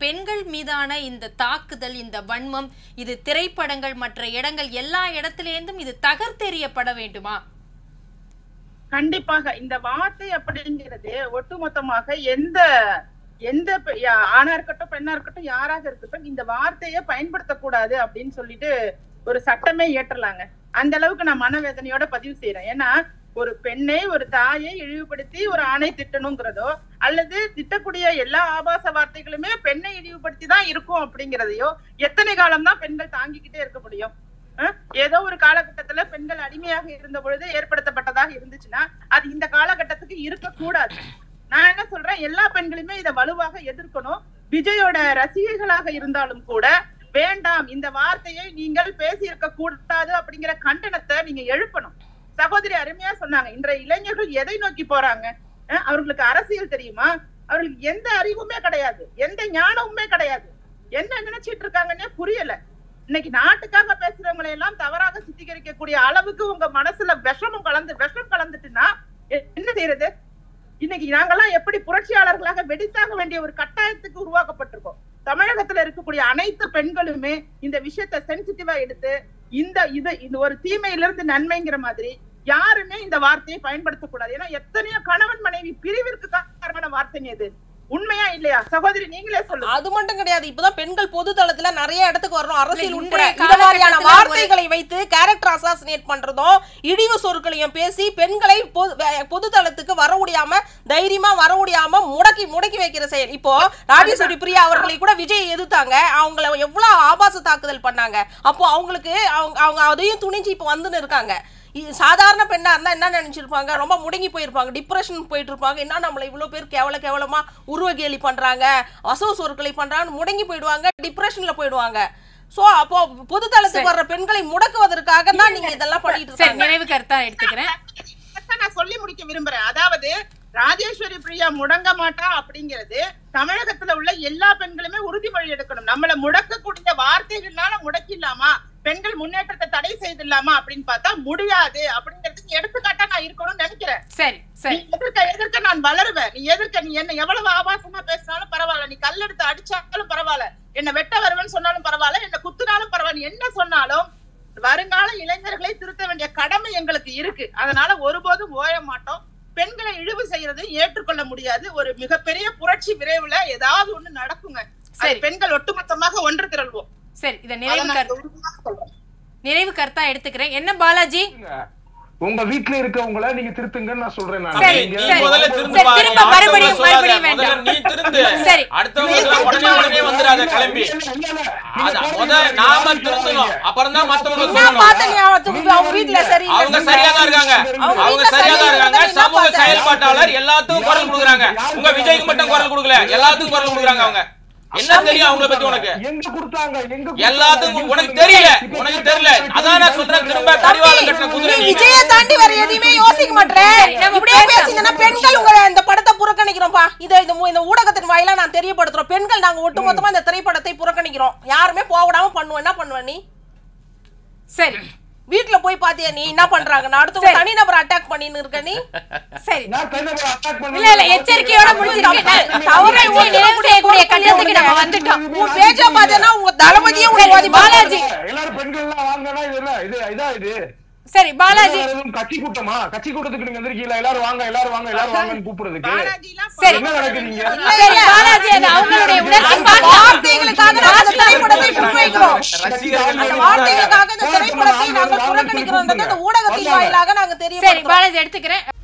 பெண்கள் மீதான இந்த தாக்குதல் இந்த வன்மம் இது திரைப்படங்கள் மற்ற இடங்கள் எல்லா இடத்திலேருந்தும் இது தகர்த்தெறியப்பட வேண்டுமா கண்டிப்பாக இந்த வார்த்தை அப்படிங்கிறது ஒட்டுமொத்தமாக எந்த எந்த பெ- யா- ஆணா இருக்கட்டும் பெண்ணா இருக்கட்டும் யாராக இருக்கட்டும் இந்த வார்த்தையை பயன்படுத்தக்கூடாது அப்படின்னு சொல்லிட்டு ஒரு சட்டமே இயற்றலாங்க அந்த அளவுக்கு நான் மனவேதனையோட பதிவு செய்யறேன் ஏன்னா ஒரு பெண்ணை ஒரு தாயை இழிவுபடுத்தி ஒரு ஆணை திட்டணுங்கிறதோ அல்லது திட்டக்கூடிய எல்லா ஆபாச வார்த்தைகளுமே பெண்ணை இழிவுபடுத்தி தான் இருக்கும் அப்படிங்கிறதையோ எத்தனை காலம் தான் பெண்கள் தாங்கிக்கிட்டே இருக்க முடியும் அஹ்? ஏதோ ஒரு காலகட்டத்துல பெண்கள் அடிமையாக இருந்த பொழுது ஏற்படுத்தப்பட்டதாக இருந்துச்சுன்னா அது இந்த காலகட்டத்துக்கு இருக்கக்கூடாது நான் என்ன சொல்றேன் எல்லா பெண்களுமே இதை வலுவாக எதிர்க்கணும் விஜயோட ரசிகைகளாக இருந்தாலும் கூட வேண்டாம் இந்த வார்த்தையை நீங்கள் பேசியிருக்க கூடாது அப்படிங்கிற கண்டனத்தை நீங்க எழுப்பணும் சகோதரி அருமையா சொன்னாங்க இன்றைய இளைஞர்கள் எதை நோக்கி போறாங்க அஹ் அவர்களுக்கு அரசியல் தெரியுமா அவர்களுக்கு எந்த அறிவுமே கிடையாது எந்த ஞானமுமே கிடையாது என்ன நினைச்சிட்டு இருக்காங்கன்னே புரியல இன்னைக்கு நாட்டுக்காக பேசுறவங்களை எல்லாம் தவறாக சித்தரிக்கக்கூடிய அளவுக்கு உங்க மனசுல விஷமும் கலந்து விஷம் கலந்துட்டுன்னா எ- என்ன செய்யறது இன்னைக்கு நாங்கெல்லாம் எப்படி புரட்சியாளர்களாக வெடித்தாக வேண்டிய ஒரு கட்டாயத்துக்கு உருவாக்கப்பட்டிருக்கோம் தமிழகத்துல இருக்கக்கூடிய அனைத்து பெண்களுமே இந்த விஷயத்தை சென்சிட்டிவா எடுத்து இந்த இது இது ஒரு தீமையிலிருந்து நன்மைங்கிற மாதிரி யாருமே இந்த வார்த்தையை பயன்படுத்தக்கூடாது ஏன்னா எத்தனையோ கணவன் மனைவி பிரிவிற்கு காரணமான வார்த்தைங்க இது உண்மையா இல்லையா சகோதரி நீங்களே சொல்லுங்க அது மட்டும் கிடையாது இப்பதான் பெண்கள் பொது தளத்துல நிறைய இடத்துக்கு வர்றோம் அரசியல் இல்ல, உட்பட இன்றைய இந்த மாதிரியான காலகட்டத்துல வார்த்தைகளை வைத்து கேரக்டர் அசாசினேட் பண்றதும் இழிவு சொற்களையும் பேசி பெண்களை பொது வே- பொது தளத்துக்கு வர முடியாம தைரியமா வர முடியாம முடக்கி முடக்கி வைக்கிற செயல் இப்போ ராஜேஸ்வரி பிரியா அவர்களை கூட விஜய் எதிர்த்தாங்க அவங்கள எவ்வளவு ஆபாச தாக்குதல் பண்ணாங்க அப்போ அவங்களுக்கு அவங்க அவங்க அதையும் துணிஞ்சு இப்போ வந்துன்னு இருக்காங்க இ- சாதாரண பெண்ணா இருந்தா என்ன நினைச்சிருப்பாங்க ரொம்ப முடங்கி போயிருப்பாங்க டிப்ரெஷன் போயிட்டு இருப்பாங்க என்ன நம்மள இவ்வளவு பேர் கேவல கேவலமா உருவ கேலி பண்றாங்க அசோ சொற்களை பண்றாங்க முடங்கி போயிடுவாங்க டிப்ரெஷன்ல போயிடுவாங்க சோ அப்போ பொது தளத்துக்கு வர்ற பெண்களை முடக்குவதற்காக தான் நீங்க இதெல்லாம் பண்ணிட்டு சரி இருக்காங்க நிறைவு கருத்தா எடுத்துக்கிறேன் அதான் நான் சொல்லி முடிக்க விரும்புறேன் அதாவது ராஜேஸ்வரி பிரியா முடங்க மாட்டா அப்படிங்கிறது தமிழகத்துல உள்ள எல்லா பெண்களுமே உறுதிமொழி எடுக்கணும் நம்மள முடக்கக்கூடிய வார்த்தைகள்னால முடக்கிடலாமா பெண்கள் முன்னேற்றத்தை தடை செய்திடலாமா அப்படின்னு பார்த்தா முடியாது அப்படிங்கிறதுக்கு எடுத்துக்காட்டா நான் இருக்கணும்னு நினைக்கிறேன் சரி நீ சரி எதிர்க்க எதிர்க்க நான் வளருவேன் நீ எதிர்க்க நீ என்ன எவ்வளவு ஆபாசமா பேசினாலும் பரவாயில்ல நீ கல்லெடுத்து அடிச்சாலும் பரவாயில்ல என்ன வெட்ட வருவேன்னு சொன்னாலும் பரவாயில்ல என்ன குத்துனாலும் பரவாயில்ல நீ என்ன சொன்னாலும் வருங்கால இளைஞர்களை திருத்த வேண்டிய கடமை எங்களுக்கு இருக்கு அதனால ஒருபோதும் ஓய மாட்டோம் பெண்களை இழிவு செய்யறது ஏற்றுக்கொள்ள முடியாது ஒரு மிகப்பெரிய புரட்சி விரைவுல ஏதாவது ஒண்ணு நடக்குங்க அது சரி. பெண்கள் ஒட்டுமொத்தமாக ஒன்று திரள்வோம் சரி இத அதை நிறைவு நான் கரு உறுதியா சொல்றேன். நிறைவு கருத்தா எடுத்துக்கிறேன் என்ன பாலாஜி உங்க வீட்ல இருக்கவங்கள நீங்க திருத்துங்கன்னு நான் சொல்றேன் நான். சரி, நீங்க- நீ சரி. முதல்ல சரி, திருந்து பாரு. திரும்ப மறுபடியும், அடுத்தவங்க சொல்லாத. மறுபடியும் முதல்ல வேண்டாம். நீ திருந்து சரி. அடுத்தவங்க உடனே உடனே வந்துடாத கிளம்பி இல்ல, இல்ல, இல்ல. நீங்க அத பாருங்க, முத நாம நீங்க திருந்தணும் அப்புறம் தான் மத்தவங்க என்ன சொல்லணும் பார்த்த நீ அவங்க அவங்க வீட்டுல சரி அவங்க சரியா தான் இருக்காங்க அவங்க அவங்க வீட்ல சரியா தான் சரியா இருக்காங்க இருந்தா என்ன சமூக பார்த்த? செயல்பாட்டாளர் எல்லாத்துக்கும் குரல் கொடுக்குறாங்க உங்க விஜய்க்கு மட்டும் குரல் கொடுக்கல எல்லாத்துக்கும் குரல் கொடுக்குறாங்க அவங்க என்ன தெரியும் அவங்கள பத்தி உனக்கு எங்க கொடுத்தாங்க எங்க கொடுத்தாங்க? எல்லாத்துக்கும் நீங்க உனக்கு சொல்லுங்க. தெரியல இப்ப உனக்கு நீங்க தெரியல சொல்லுங்க. அதான் நான் சொல்றேன் திரும்ப கடிவாளம் கட்டின குதிரை நீ நீ விஜய தாண்டி வேற எதையுமே யோசிக்க மாட்டேன் நம்ம இப்படியே பேசலாம். பேசிங்கன்னா பெண்கள் உங்க இந்த படத்தை புறக்கணிக்கிறோம்ப்பா இதை இந்த மூ- இந்த ஊடகத்தின் வாயிலா நான் தெரியப்படுத்துறோம் பெண்கள் நாங்க ஒட்டுமொத்தமா இந்த திரைப்படத்தை புறக்கணிக்கிறோம் யாருமே போக விடாம பண்ணுவோம் என்ன பண்ணுவ நீ சரி வீட்ல போய் பாத்தியா நீ என்ன பண்றாங்க நான் அடுத்த சரி. தனிநபர் அட்டாக் பண்ணின்னு இருக்க நீ சரி நான் தனிநபரை attack பண்ணல. இல்ல இல்ல எச்சரிக்கையோட முடிச்சிருக்கேன் தவறை தவறை நிறைவு செய்யக்கூடிய கட்டத்துக்கு நம்ம வந்துட்டோம் உன் பேச்ச பார்த்தேன்னா உங்க தளபதியே சரி, உனக்கு பாதி பாலாஜி. எல்லாரும் பெண்கள் எல்லாம் வாங்கன்னா இது என்ன இது இதா இது சரி பாலாஜி எல்லாரும் எதுவும் கட்சி கூட்டமா கட்சி கூட்டத்துக்கு நீங்க வந்திருக்கீங்களா எல்லாரும் வாங்க எல்லாரும் வாங்க எல்லாரும் வாங்கன்னு கூப்பிடுறதுக்கு பாலாஜிலாம் சரி. என்ன நடக்குதுங்க சரி பாலாஜி அது அவங்களுடைய உணர்ச்சி அந்த வார்த்தைகளுக்காக நாங்க அந்த திரைப்படத்தை புறக்கணிக்கிறோம் அந்த வார்த்தைகளுக்காக இந்த திரைப்படத்தை நாங்க புறக்கணிக்கிறோம் அந்த ஊடகத்தின் வாயிலாக நாங்க சரி தெரிய பாலாஜி எடுத்துக்கிறேன்